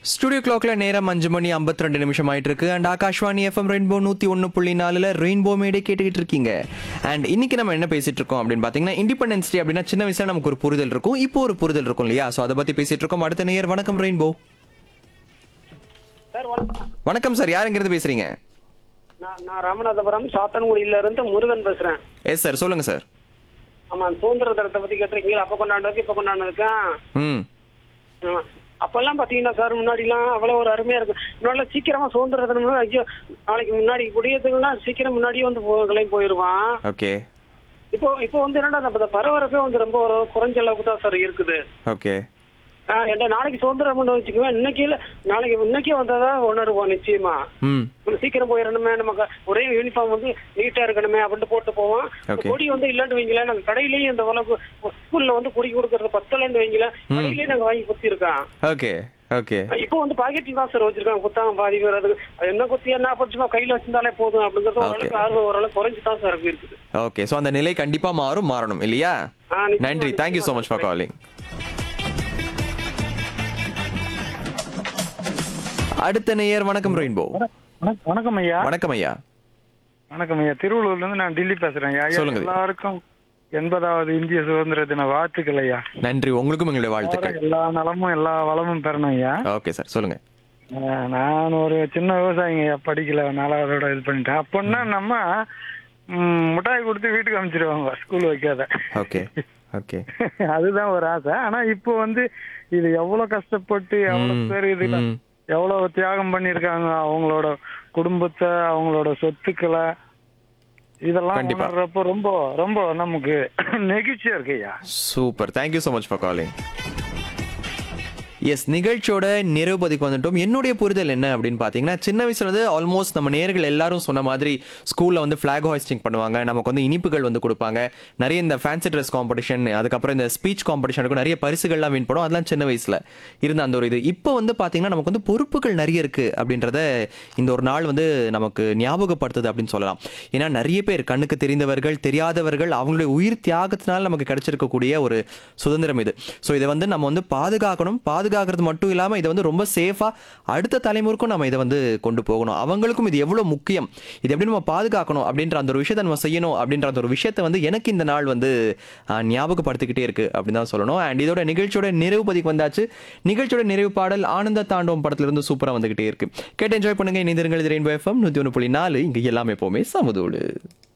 Studio கிளாக்ல நேரம் அஞ்சு மணி 52 ரெண்டு நிமிஷம் ஆயிட்டு இருக்கு அண்ட் ஆகாஷ்வாணி எஃப்எம் ரெயின்போ நூத்தி ஒன்னு புள்ளி நாலுல ரெயின்போ மேடே கேட்டுக்கிட்டு இருக்கீங்க அண்ட் இன்னைக்கு நம்ம என்ன பேசிட்டு இருக்கோம் அப்படின்னு பாத்தீங்கன்னா இண்டிபெண்டன்ஸ் டே அப்படின்னா சின்ன வயசுல நமக்கு ஒரு புரிதல் இருக்கும் இப்போ ஒரு புரிதல் இருக்கும் இல்லையா சோ அதை பத்தி பேசிட்டு இருக்கோம் அடுத்த நேயர் வணக்கம் ரெயின்போ சார் வணக்கம் வணக்கம் சார் யாருங்கிறது பேசுறீங்க நான் நான் ராமநாதபுரம் சாத்தன்குடியில இருந்து முருகன் பேசுறேன் எஸ் சார் சொல்லுங்க சார் ஆமா சுதந்திர தினத்தை பத்தி கேட்டிருக்கீங்க அப்ப கொண்டாடுறதுக்கு இப்ப கொண்டாடுறதுக்கா ம் ஆமா. அப்பெல்லாம் பாத்தீங்கன்னா சார் முன்னாடி எல்லாம் அவ்வளவு ஒரு அருமையா இருக்கு முன்னாடி சீக்கிரமா சுதந்திர தினம் ஐயோ நாளைக்கு முன்னாடி குடியத்துக்குன்னா சீக்கிரம் முன்னாடியே வந்து போ- கிளம்பி போயிருவான் ஓகே இப்போ இப்போ வந்து என்னடா அந்த பரபரப்பே வந்து ரொம்ப ஒரு குறைஞ்ச அளவுக்கு தான் சார் இருக்குது ஓகே ஆஹ் என்ன நாளைக்கு சுதந்திரம் பண்ண வச்சுக்குவேன் இன்னைக்கு இல்ல நாளைக்கு இன்னைக்கே வந்தாதான் உணருவோம் நிச்சயமா ம் நம்ம சீக்கிரம் போயிடணுமே நமக்கு ஒரே யூனிஃபார்ம் வந்து நீட்டா இருக்கணுமே அப்படின்ட்டு போட்டு போவோம் Okay. கொடி வந்து இல்லன்னு வைங்களேன் நாங்க கடையிலயும் இந்த உலக ஸ்கூல்ல வந்து கொடி கொடுக்கறது பத்தலன்னு வைங்களேன் கடையிலயே நாங்க வாங்கி குத்தி இருக்கோம் ஓகே ஓகே இப்போ வந்து பாக்கெட்டில் தான் சார் வச்சிருக்காங்க குத்தாங்க பாதி பேர் அது அது என்ன குத்தி என்ன படிச்சுமா கையில வச்சிருந்தாலே போதும் அப்படிங்கிறது ஓரளவுக்கு ஆர்வம் ஓரளவுக்கு குறைஞ்சு தான் சார் இருக்குது ஓகே ஸோ அந்த நிலை கண்டிப்பா மாறும் மாறணும் இல்லையா ஆ, நிச்சயமா, நன்றி தேங்க்யூ ஸோ மச் ஃபார் நிச்சயமா. காலிங் அடுத்த நேயர் வணக்கம் ரெயின்போ வணக்- வணக்கம் ஐயா வணக்கம் ஐயா வணக்கம் ஐயா திருவள்ளூர்ல இருந்து நான் டில்லி பேசுறேன் ஐயா ஐயா, சொல்லுங்க. எல்லாருக்கும் எண்பதாவது இந்திய சுதந்திர தின வாழ்த்துக்கள் ஐயா நன்றி உங்களுக்கும் எங்களுடைய வாழ்த்துக்கள் எல்லா நலமும் எல்லா வளமும் பெறணும் ஐயா ஓகே சார் சொல்லுங்க அஹ், நான் ஒரு சின்ன விவசாயிங்க ஐயா படிக்கல நாலாவதோட இது பண்ணிட்டேன் அப்போன்னா நம்ம ம், மிட்டாய் கொடுத்து வீட்டுக்கு அனுப்பிச்சிருவாங்க ஸ்கூல் வைக்காத ஓகே ஓகே அதுதான் ஒரு ஆசை ஆனா இப்போ வந்து இது எவ்வளவு கஷ்டப்பட்டு எவ்வளவு ம், பேர் இதுல ம். எவ்வளவு தியாகம் பண்ணிருக்காங்க அவங்களோட குடும்பத்தை அவங்களோட சொத்துக்களை இதெல்லாம் கண்டிப்பா. உணர்றப்ப ரொம்ப ரொம்ப நமக்கு நெகிழ்ச்சியா இருக்கு ஐயா super thank you so much for calling yes நிகழ்ச்சியோட நிறைவுபதிக்கு வந்துட்டோம் என்னுடைய புரிதல் என்ன அப்படின்னு பார்த்தீங்கன்னா சின்ன வயசுல இருந்து ஆல்மோஸ்ட் நம்ம நேர்கள் எல்லாரும் சொன்ன மாதிரி ஸ்கூல்ல வந்து ஃபிளாக் ஹாய்ஸ்டிங் பண்ணுவாங்க நமக்கு வந்து இனிப்புகள் வந்து கொடுப்பாங்க நிறைய இந்த ஃபேன்சி ட்ரெஸ் காம்படிஷன் அதுக்கப்புறம் இந்த ஸ்பீச் காம்படிஷனுக்கு நிறைய பரிசுகள்லாம் வின் பண்ணும் அதெல்லாம் சின்ன வயசுல இருந்த அந்த ஒரு இது இப்போ வந்து பார்த்தீங்கன்னா நமக்கு வந்து பொறுப்புகள் நிறைய இருக்கு அப்படின்றத இந்த ஒரு நாள் வந்து நமக்கு ஞாபகப்படுத்துது அப்படின்னு சொல்லலாம் ஏன்னா நிறைய பேர் கண்ணுக்கு தெரிந்தவர்கள் தெரியாதவர்கள் அவங்களுடைய உயிர் தியாகத்தினால் நமக்கு கிடைச்சிருக்கக்கூடிய ஒரு சுதந்திரம் இது ஸோ இதை வந்து நம்ம வந்து பாதுகாக்கணும் பாதுகாக்கிறது மட்டும் இல்லாமல் இதை வந்து ரொம்ப சேஃபாக அடுத்த தலைமுறைக்கும் நம்ம இதை வந்து கொண்டு போகணும் அவங்களுக்கும் இது எவ்வளோ முக்கியம் இது எப்படி நம்ம பாதுகாக்கணும் அப்படின்ற அந்த ஒரு விஷயத்தை நம்ம செய்யணும் அப்படின்ற அந்த ஒரு விஷயத்தை வந்து எனக்கு இந்த நாள் வந்து ஆஹ், ஞாபகப்படுத்திக்கிட்டே இருக்கு அப்படின்னு தான் சொல்லணும் அண்ட் இதோட நிகழ்ச்சியோட நிறைவு பதிக்கு வந்தாச்சு நிகழ்ச்சியோட நிறைவு பாடல் ஆனந்த தாண்டவம் படத்துல இருந்து சூப்பராக வந்துகிட்டே இருக்கு கேட்டு என்ஜாய் பண்ணுங்க இணைந்திருங்கள் ரெயின்போ எஃப்எம் நூற்றி ஒன்று புள்ளி நாலு இங்கே எல்லாமே எப்போவுமே சமுதோடு